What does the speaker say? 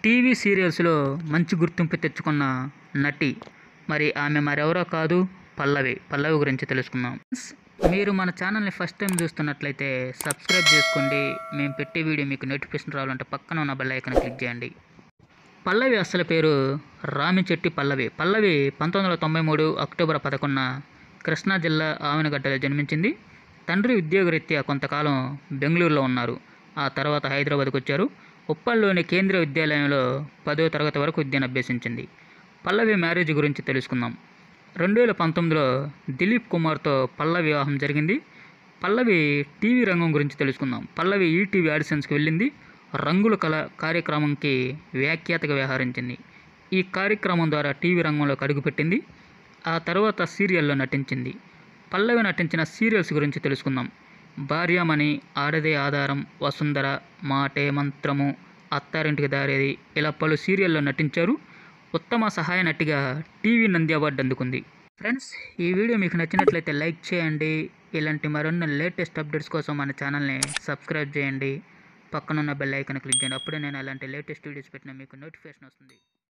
TV సీరియల్స్లో మంచి గుర్తింపు తెచ్చుకున్న నటి మరి ఆమె మరెవరో కాదు పల్లవి పల్లవి గురించి తెలుసుకుందాం మీరు మన ఛానల్ని ఫస్ట్ టైం చూస్తున్నట్లయితే సబ్స్క్రైబ్ చేసుకోండి మేము పెట్టే వీడియో మీకు నోటిఫికేషన్ రావాలంటే పక్కన ఉన్న బెల్ ఐకాన్ క్లిక్ చేయండి పల్లవి అసలు పేరు రామిచెట్టి పల్లవి పల్లవి పంతొమ్మిది వందల తొంభై మూడు అక్టోబర్ పదకొండున కృష్ణా జిల్లా ఆమెనగడ్డలో జన్మించింది తండ్రి ఉద్యోగరీత్యా కొంతకాలం బెంగళూరులో ఉన్నారు ఆ తర్వాత హైదరాబాద్కు వచ్చారు ఉప్పల్లోని కేంద్రీయ విద్యాలయంలో పదో తరగతి వరకు విద్యను అభ్యసించింది పల్లవి మ్యారేజ్ గురించి తెలుసుకుందాం రెండు వేల పంతొమ్మిదిలో దిలీప్ కుమార్తో పల్లవి వివాహం జరిగింది పల్లవి టీవీ రంగం గురించి తెలుసుకుందాం పల్లవి ఈటీవీ ఆడిషన్స్కి వెళ్ళింది రంగుల కళ కార్యక్రమంకి వ్యాఖ్యాతగా వ్యవహరించింది ఈ కార్యక్రమం ద్వారా టీవీ రంగంలోకి అడుగుపెట్టింది ఆ తర్వాత సీరియల్లో నటించింది పల్లవి నటించిన సీరియల్స్ గురించి తెలుసుకుందాం భార్యామణి ఆడదే ఆధారం వసుంధర మాటే మంత్రము అత్తారింటికి దారేది ఇలా పలు సీరియల్లో నటించారు ఉత్తమ సహాయ నటిగా టీవీ నంది అవార్డు అందుకుంది ఫ్రెండ్స్ ఈ వీడియో మీకు నచ్చినట్లయితే లైక్ చేయండి ఇలాంటి మరిన్ని లేటెస్ట్ అప్డేట్స్ కోసం మన ఛానల్ని సబ్స్క్రైబ్ చేయండి పక్కనున్న బెల్ ఐకాన్ క్లిక్ చేయండి అప్పుడే నేను అలాంటి లేటెస్ట్ వీడియోస్ పెట్టిన మీకు నోటిఫికేషన్ వస్తుంది